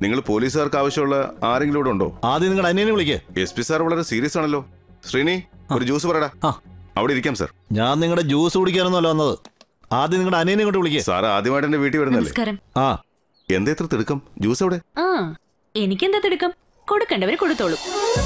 നിങ്ങൾ പോലീസുകാർക്ക് ആവശ്യമുള്ള ആരെങ്കിലും ഇവിടെ ഉണ്ടോ ആദ്യം നിങ്ങളുടെ അനിയനെ വിളിക്കേ എസ് പി സാർ വളരെ സീരിയസ് ആണല്ലോ ശ്രീനി ഒരു ജ്യൂസ് പറയടാ ആ. അവിടെ ഇരിക്കാം സാർ ഞാൻ നിങ്ങളുടെ ജ്യൂസ് കുടിക്കാനൊന്നുമല്ല വന്നത് ആദ്യം നിങ്ങളുടെ അനിയനെ കൊണ്ട് വിളിക്കേ സാർ ആദ്യമായിട്ട് എന്റെ വീട്ടിൽ വരുന്നല്ലേ നമസ്കാരം ആ എന്താ ഇത്ര തിടുക്കം ജ്യൂസ് എവിടെ ആ എനിക്കെന്താ തിടുക്കം കൊടുക്കണ്ടവര് കൊടുത്തോളൂ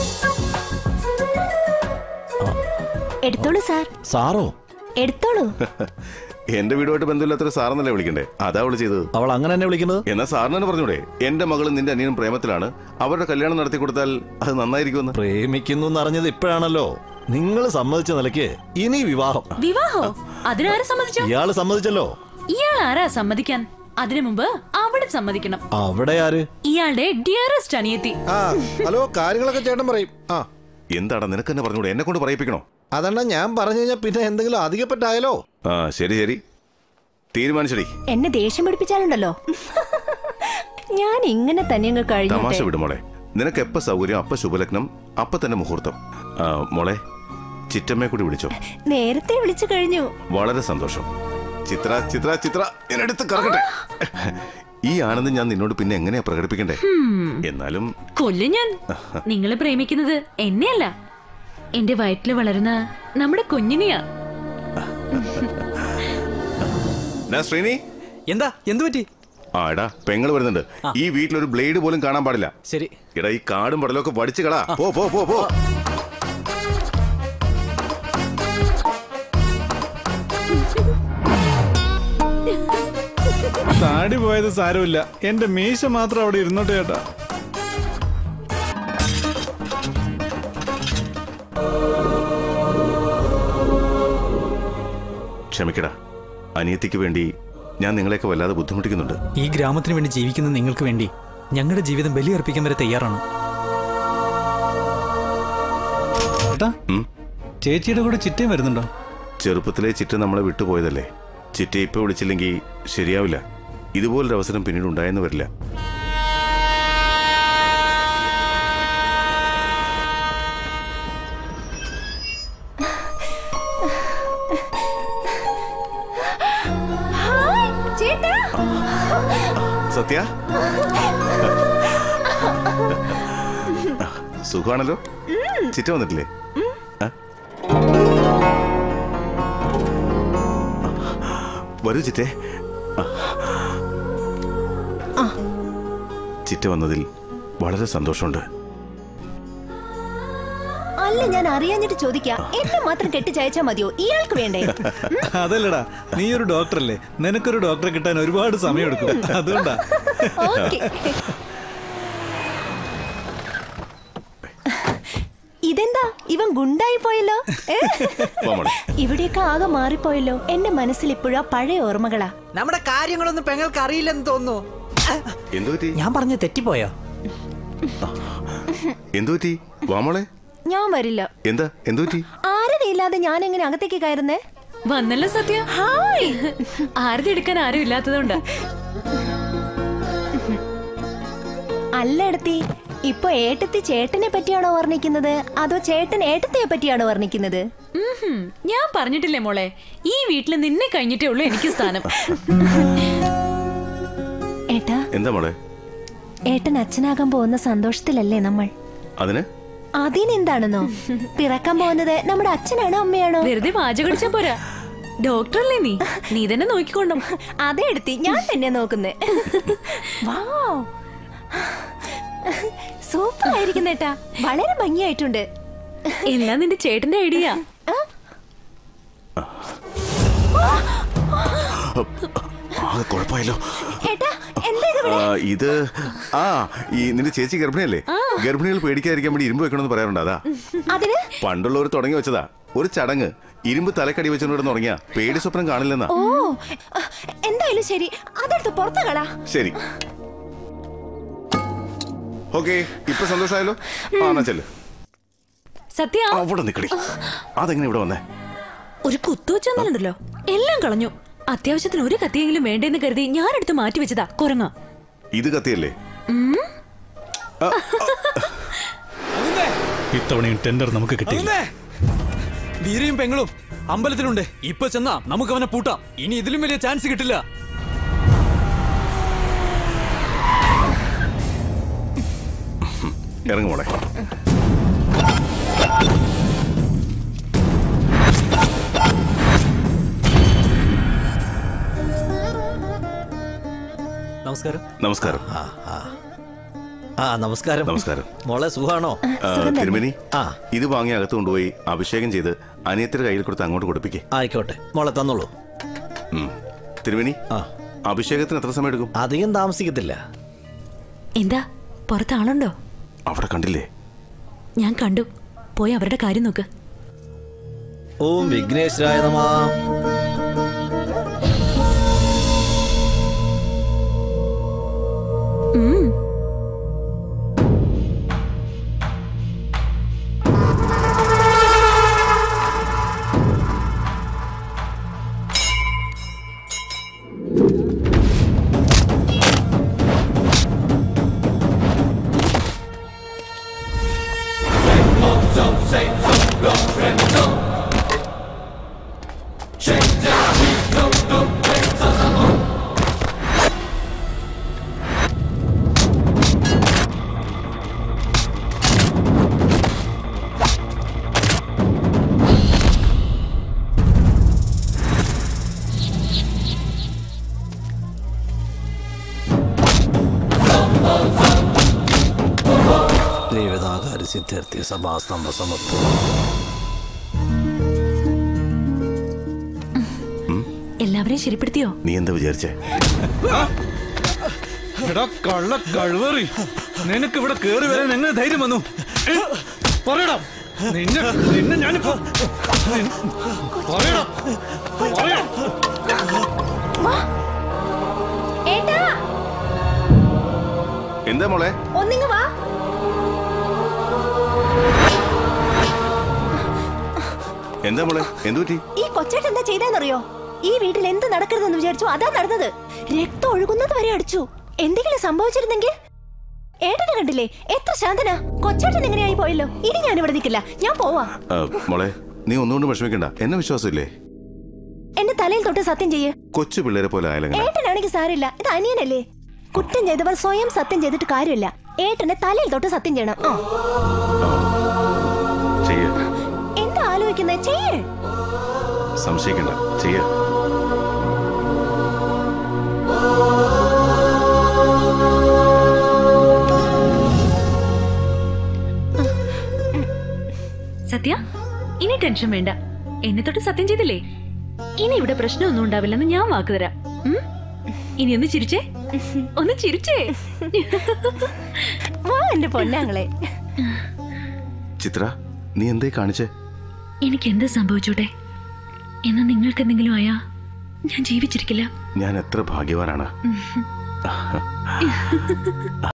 എടുത്തോളൂ സാർ സാറോ എടുത്തോളൂ എന്റെ വീടുമായിട്ട് ബന്ധമില്ലാത്തൊരു സാറെന്നല്ലേ വിളിക്കണ്ടേ അതാ അവള് ചെയ്തത് അവൾ അങ്ങനെ തന്നെ വിളിക്കുന്നത് എന്നാ സാറിന് തന്നെ പറഞ്ഞൂടെ എന്റെ മകളും നിന്റെ അനിയനും പ്രേമത്തിലാണ് അവരുടെ കല്യാണം നടത്തി കൊടുത്താൽ അത് നന്നായിരിക്കുമെന്ന് പ്രേമിക്കുന്നു എന്നറിഞ്ഞത് ഇപ്പോഴാണല്ലോ നിങ്ങൾ സമ്മതിച്ച നിലയ്ക്ക് ഇനി വിവാഹം വിവാഹോ അതിനാരെ സമ്മതിച്ചോ ഇയാള് സമ്മതിച്ചല്ലോ ഇയാൾ ആരാ സമ്മതിക്കാൻ അതിനു മുമ്പ് അവിടെ സമ്മതിക്കണം അവിടെ ആര് ഇയാളുടെ ഡിയറസ്റ്റ് അനിയത്തി ആ ഹലോ കാര്യങ്ങളൊക്കെ ചേട്ടൻ പറയും ആ എന്താടാ നിനക്ക് തന്നെ പറഞ്ഞൂടെ എന്നെ കൊണ്ട് പറയിപ്പിക്കണോ അതെണ്ണ ഞാൻ പറഞ്ഞു കഴിഞ്ഞാൽ പിന്നെ എന്തെങ്കിലും അധികപ്പെട്ടായാലോ ആ ശരി ശരി തീരുമാനിച്ചടി എന്നെ ദേഷ്യം പിടിപ്പിച്ചാലുണ്ടല്ലോ ഞാൻ ഇങ്ങനെ തന്നെ അങ്ങ് തമാശ കഴിഞ്ഞോട്ടെ വിടും മോളെ നിനക്ക് എപ്പ സൗകര്യം അപ്പ ശുഭലഗ്നം അപ്പ തന്നെ മുഹൂർത്തം ആ, മോളെ ചിറ്റമ്മയെ കൂടി വിളിച്ചോ നേരത്തെ വിളിച്ചു കഴിഞ്ഞു വളരെ സന്തോഷം ചിത്ര ചിത്ര ചിത്ര എന്നെടുത്ത് കറക്കട്ടെ ഈ ആനന്ദം ഞാൻ നിന്നോട് പിന്നെ എങ്ങനെയാ പ്രകടിപ്പിക്കണ്ടേ എന്നാലും കൊല്ലും ഞാൻ നിങ്ങൾ പ്രേമിക്കുന്നത് എന്നെയല്ല എന്റെ വയറ്റില് വളരുന്ന നമ്മുടെ കുഞ്ഞിനെയാ ഡാ ശ്രീനി എന്താ എന്തു പറ്റി ആ എടാ പെങ്ങൾ വരുന്നുണ്ട് ഈ വീട്ടിലൊരു ബ്ലേഡ് പോലും കാണാൻ പാടില്ല ശരി എടാ ഈ കാടും പടലൊക്കെ പഠിച്ചു കളാ പോ പോ പോ പോ താടി പോയത് സാരമില്ല എന്റെ മീശ മാത്രം അവിടെ ഇരുന്നോട്ടെ ചേട്ടാ ക്ഷമിക്കടാ അനിയത്തിക്ക് വേണ്ടി ഞാൻ നിങ്ങളെയൊക്കെ വല്ലാതെ ബുദ്ധിമുട്ടിക്കുന്നുണ്ട് ഈ ഗ്രാമത്തിന് വേണ്ടി ജീവിക്കുന്ന നിങ്ങൾക്ക് വേണ്ടി ഞങ്ങളുടെ ജീവിതം ബലിയർപ്പിക്കാൻ വരെ തയ്യാറാണ് ചേട്ടാ ഉം? ചേച്ചിയുടെ കൂടെ ചിറ്റയും വരുന്നുണ്ടോ ചെറുപ്പത്തിലെ ചിറ്റ നമ്മളെ വിട്ടുപോയതല്ലേ ചിറ്റയെ ഇപ്പൊ വിളിച്ചില്ലെങ്കിൽ ശരിയാവില്ല ഇതുപോലൊരു അവസരം പിന്നീട് ഉണ്ടായെന്ന് വരില്ല ഹായ്, ചേട്ടാ സത്യ സുഖമാണല്ലോ ചിറ്റ വന്നിട്ടില്ലേ ആ? വരൂ ചിറ്റേ ചിറ്റ വന്നതിൽ വളരെ സന്തോഷമുണ്ട് അല്ല ഞാൻ അറിയാഞ്ഞിട്ട് ചോദിക്കാം എന്നെ മാത്രം കെട്ടിച്ചയച്ചാ മതിയോ ഇയാൾക്ക് വേണ്ടേ അതല്ലടാ നീ ഒരു ഡോക്ടറല്ലേ നിനക്കൊരു ഡോക്ടറെ കിട്ടാൻ ഒരുപാട് സമയമെടുക്കും അതുകൊണ്ടാ ഓക്കെ ഇതെന്താ ഇവൻ ഗുണ്ടായി പോയല്ലോ ഏ? വാ മോളെ. ഇവിടെയൊക്കെ ആകെ മാറിപ്പോയല്ലോ എന്റെ മനസ്സിൽ ഇപ്പോഴാ പഴയ ഓർമ്മകളാ നമ്മുടെ കാര്യങ്ങളൊന്നും പെങ്ങൾക്ക് അറിയില്ലെന്ന് തോന്നുന്നു എന്തു പറ്റി ഞാൻ പറഞ്ഞ തെറ്റിപ്പോയോ എന്തു പറ്റി വാ മോളെ ഞാൻ വരില്ല എന്താ എന്തു പറ്റി ആരതില്ലാതെ ഞാൻ എങ്ങനെ അകത്തേക്ക് കയറുന്നേ വന്നല്ലോ സത്യ ഹായ് ആരതി എടുക്കാൻ ആരും ഇല്ലാത്തതുകൊണ്ടാ അല്ല എടുത്തി ഇപ്പൊ ഏട്ടത്തി ചേട്ടനെ പറ്റിയാണോ വർണ്ണിക്കുന്നത് അതോ ചേട്ടൻ ഏട്ടത്തിയെ പറ്റിയാണോ വർണ്ണിക്കുന്നത് ഉംഹും. ഞാൻ പറഞ്ഞിട്ടില്ലേ മോളെ ഈ വീട്ടിൽ നിന്നെ കഴിഞ്ഞിട്ടേ ഉള്ളൂ എനിക്ക് സ്ഥാനം ഏട്ടാ എന്താ മോളെ ഏട്ടൻ അച്ഛനാകാൻ പോകുന്ന സന്തോഷത്തിലല്ലേ നമ്മൾ അതിന് അതിനെന്താണെന്നോ പിറക്കാൻ പോകുന്നത് നമ്മുടെ അച്ഛനാണോ അമ്മയാണോ വെറുതെ വാചകടിച്ചാ പോരാ ഡോക്ടറല്ലേ നീ നീ തന്നെ നോക്കിക്കൊണ്ടോ അതെ എടുത്തി ഞാൻ തന്നെ നോക്കുന്നേ സൂപ്പർ ആയിരിക്കും ഏട്ടാ വളരെ ഭംഗിയായിട്ടുണ്ട് എല്ലാം നിന്റെ ചേട്ടന്റെ ഐഡിയ ആകെ കുഴപ്പമായല്ലോ ഏട്ടാ എന്താ ഇത് ആ, ഇത് ആ ഈ നിന്റെ ചേച്ചി ഗർഭിണിയല്ലേ ഗർഭിണികൾ പേടിക്കാതിരിക്കാൻ വേണ്ടി ഇരുമ്പ് വെക്കണമെന്ന് പറയാറുണ്ട് അതാ അതിന് പണ്ടുള്ളവർ തുടങ്ങി വെച്ചതാ ഒരു ചടങ്ങ് ഇരുമ്പ് തലക്കടി വെച്ചുകൊണ്ട് തുടങ്ങിയ പേടി സ്വപ്നം കാണില്ലെന്നാ ഓ എന്തായാലും ശരി അതെടുത്ത് പുറത്തു കളാ ശരി ഓക്കെ ഇപ്പൊ സന്തോഷമായല്ലോ ആ എന്നാ ചെല്ല് സത്യ അവിടെ നിക്കടി അതെങ്ങനെ ഇവിടെ വന്നേ ഒരു കുത്തു വെച്ചെന്നുണ്ടല്ലോ എല്ലാം കളഞ്ഞു അത്യാവശ്യത്തിന് ഒരു കത്തിയെങ്കിലും വേണ്ടെന്ന് കരുതി ഞാനെടുത്ത് മാറ്റി വെച്ചതാ കുരങ്ങ ഇത് കത്തിയല്ലേ ഇത്തവണയും ടെൻഡർ നമുക്ക് കിട്ടിയില്ല വീരയും പെങ്ങളും അമ്പലത്തിലുണ്ട് ഇപ്പൊ ചെന്നാ നമുക്ക് അവനെ പൂട്ടാം ഇനി ഇതിലും വലിയ ചാൻസ് കിട്ടില്ല ഇറങ്ങു മോളെ നമസ്കാരം നമസ്കാരം ആ നമസ്കാരം നമസ്കാരം. മോളെ സുഖാണോ ആ, തിരുമേനി ആ. ഇത് വാങ്ങി അകത്ത് കൊണ്ടുപോയി അഭിഷേകം ചെയ്ത് അനിയത്തിന്റെ കയ്യിൽ കൊടുത്ത് അങ്ങോട്ട് കൊടുപ്പിക്കേ ആയിക്കോട്ടെ മോളെ തന്നോളൂ തിരുമേനി ആ അഭിഷേകത്തിന് എത്ര സമയം എടുക്കും അധികം താമസിക്കത്തില്ല എന്താ പുറത്ത് ആളുണ്ടോ അവിടെ കണ്ടില്ലേ ഞാൻ കണ്ടു പോയി അവരുടെ കാര്യം നോക്ക് ഓം വിഘ്നേശ്വരായ നമാ ഉം. ദേവതാകാരി സിദ്ധാർത്ഥി സഭാസ്തംഭ സമത്വം എല്ലാവരെയും ശരിപ്പെടുത്തിയോ നീ എന്താ വിചാരിച്ചേ എടാ കള്ള കഴിവറി നിനക്ക് ഇവിടെ കേറി വരാൻ എങ്ങനെ ധൈര്യം വന്നു ഏ? പറയടാ നിന്നെ നിന്നെ ഞാനിപ്പോ നിൻ- പറയടാ പറയടാ ഏട്ടാ എന്താ മോളെ ഒന്നിങ്ങ് വാ എന്താ മോളെ എന്തു പറ്റി ഈ കൊച്ചേട്ടൻ എന്താ ചെയ്തെന്നറിയോ ഈ വീട്ടിൽ എന്ത് നടക്കരുതെന്ന് വിചാരിച്ചു അതാ നടന്നത് രക്തം ഒഴുകുന്നത് വരെ അടിച്ചു എന്തെങ്കിലും സംഭവിച്ചിരുന്നെങ്കിൽ ഏട്ടനെ കണ്ടില്ലേ എത്ര ശാന്തനാ കൊച്ചേട്ടൻ എങ്ങനെയായി പോയല്ലോ ഇനി ഞാൻ ഇവിടെ നിൽക്കില്ല ഞാൻ പോവാ ആ, മോളെ നീ ഒന്നുകൊണ്ട് വിഷമിക്കണ്ട എന്നെ വിശ്വാസമില്ലേ എന്റെ തലയിൽ തൊട്ട് സത്യം ചെയ്യ് കൊച്ചു പിള്ളേരെ പോലെ ആയാലെങ്ങനെ ഏട്ടനാണെങ്കിൽ സാരില്ല ഇത് അനിയനല്ലേ കുറ്റം ചെയ്തവർ സ്വയം സത്യം ചെയ്തിട്ട് കാര്യമില്ല ഏട്ടന്റെ തലയിൽ തൊട്ട് സത്യം ചെയ്യണം ആ ചെയ്യ എന്താ ആലോചിക്കുന്നത് ചെയ്യേ സംശയിക്കണ്ട ചെയ്യ സത്യ ഇനി ടെൻഷൻ വേണ്ട എന്നെ തൊട്ട് സത്യം ചെയ്തില്ലേ ഇനി ഇവിടെ പ്രശ്നമൊന്നും ഉണ്ടാവില്ലെന്ന് ഞാൻ വാക്ക് തരാം ഉം? ഇനി ഒന്ന് ചിരിച്ചേ ഒന്ന് ചിരിച്ചേ വാ എന്റെ പൊന്നാങ്ങളെ ചിത്ര നീ എന്തേ കാണിച്ചേ എനിക്ക് എന്ത് സംഭവിച്ചോട്ടെ എന്നാ നിങ്ങൾക്ക് എന്തെങ്കിലും ആയാ ഞാൻ ജീവിച്ചിരിക്കില്ല ഞാൻ എത്ര ഭാഗ്യവാനാണ്